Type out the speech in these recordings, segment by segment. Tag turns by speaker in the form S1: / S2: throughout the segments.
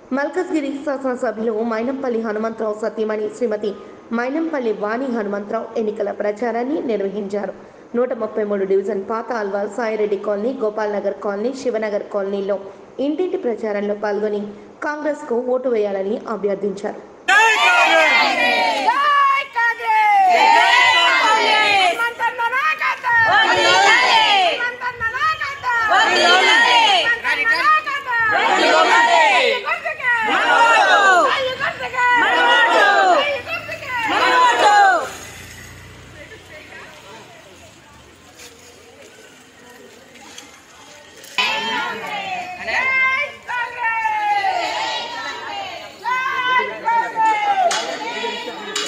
S1: మల్కజ్గిరి శాసనసభ్యులు మైనంపల్లి హనుమంతరావు సతీమణి శ్రీమతి మైనంపల్లి వాణి హనుమంతరావు ఎన్నికల ప్రచారాన్ని నిర్వహించారు నూట ముప్పై మూడు డివిజన్ పాత అల్వాల్ సాయిరెడ్డి కాలనీ గోపాల్ నగర్ కాలనీ శివనగర్ కాలనీలో ఇంటింటి ప్రచారంలో పాల్గొని కాంగ్రెస్కు ఓటు వేయాలని అభ్యర్థించారు
S2: జై కాంగ్రెస్ హనుమంతన్న నాయకత్వం హనుమంతన్న నాయకత్వం హనుమంతన్న నాయకత్వం జై గుర్తుకే జై గుర్తుకే జై గుర్తుకే జై కాంగ్రెస్ జై కాంగ్రెస్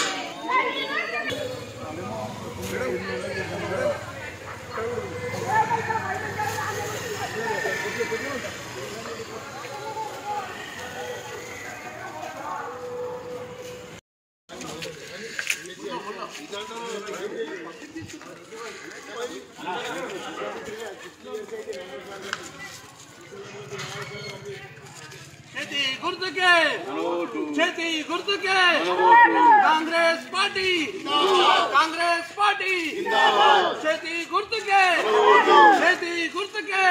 S3: చేతి గుర్తుకే చేతి గుర్తుకే కాంగ్రెస్ పార్టీ కాంగ్రెస్ పార్టీ చేతి గుర్తుకే చేతి గుర్తుకే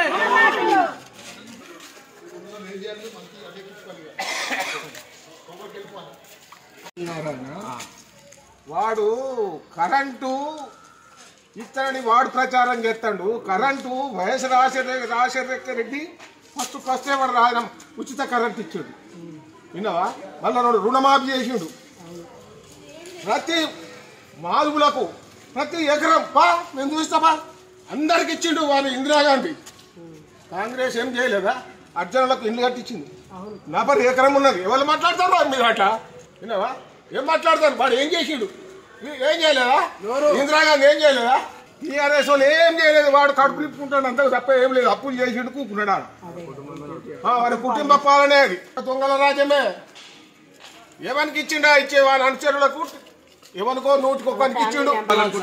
S4: వాడు కరెంటు ఇతని వాడు ప్రచారం చేస్తాడు current YS Rajasekhara Rajasekhara Reddy first first వాడు రాయడం ఉచిత కరెంట్ ఇచ్చాడు విన్నావా మళ్ళీ రెండు రుణమాఫీ చేసిండు ప్రతి మాలుగులకు ప్రతి ఎకరం పా మేము చూస్తామా అందరికి ఇచ్చిండు వాడు ఇందిరాగాంధీ కాంగ్రెస్ ఏం చేయలేదా అర్జునులకు ఇల్లు కట్టించింది నలభై ఎకరం ఉన్నది ఎవరు మాట్లాడతారు వాడు మీరు అట్లా విన్నావా ఏం మాట్లాడతారు వాడు ఏం చేసిండు ఈ- ఏం చేయలేదా ఇందిరాగాంధీ ఏం చేయలేదా టీఆర్ఎస్ వాళ్ళు ఏం చేయలేదు వాడు కడుపు నిప్పుకుంటాడు అంత తప్ప ఏం లేదు అప్పులు చేసిండు కూకున్నాడు ఆడ. ఆ, వాడి కుటుంబ పాలనే అది దొంగల రాజ్యమే ఎవరికి ఇచ్చిండా ఇచ్చే వాడి అనుచరులకు ఎవరికో నూటికొక్కరికి ఇచ్చిండు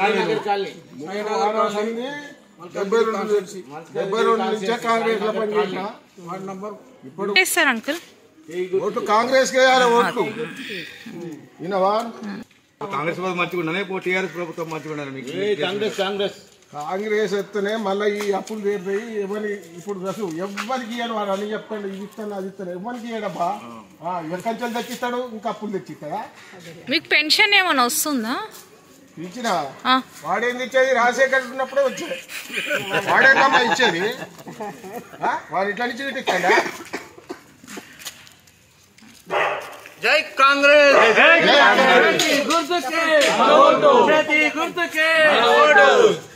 S4: డెబ్బై రెండు నుంచి డెబ్బై రెండు నుంచే కాంగ్రెస్ లో పనిచేసిన ఇప్పుడు
S5: చేస్తారు అంకుల్
S4: ఓటు కాంగ్రెస్ కే వేయాలి ఓట్లు వినవా
S6: కాంగ్రెస్ ప్రభుత్వం మంచిగా ఉన్నానే ఇప్పుడు టీఆర్ఎస్ ప్రభుత్వం మంచిగా ఉన్నారు మీకు కాంగ్రెస్ కాంగ్రెస్
S4: కాంగ్రెస్ ఎత్తనే మళ్ళీ ఈ అప్పులు తీరుతాయి ఎవరి ఇప్పుడు అసలు ఎవరికి ఇయ్యడు వాడు అని చెప్తాడు ఇది ఇస్తాను అది ఇస్తాను ఎవరికి ఇయ్యడబ్బా ఎక్కడి తెచ్చిస్తాడు ఇంకా అప్పులు తెచ్చిస్తాడా
S5: మీకు పెన్షన్ ఏమైనా వస్తుందా
S4: ఇచ్చిన
S5: ఆ,
S4: వాడేంది ఇచ్చేది రాజశేఖర్ ఉన్నప్పుడే వచ్చేది వాడేందమ్మా ఇచ్చేది ఆ? వాడు ఇట్లా నుంచి ఇటు ఇస్తాడా
S3: జై కాంగ్రెస్ చేతి గుర్తుకే చేతి గుర్తుకే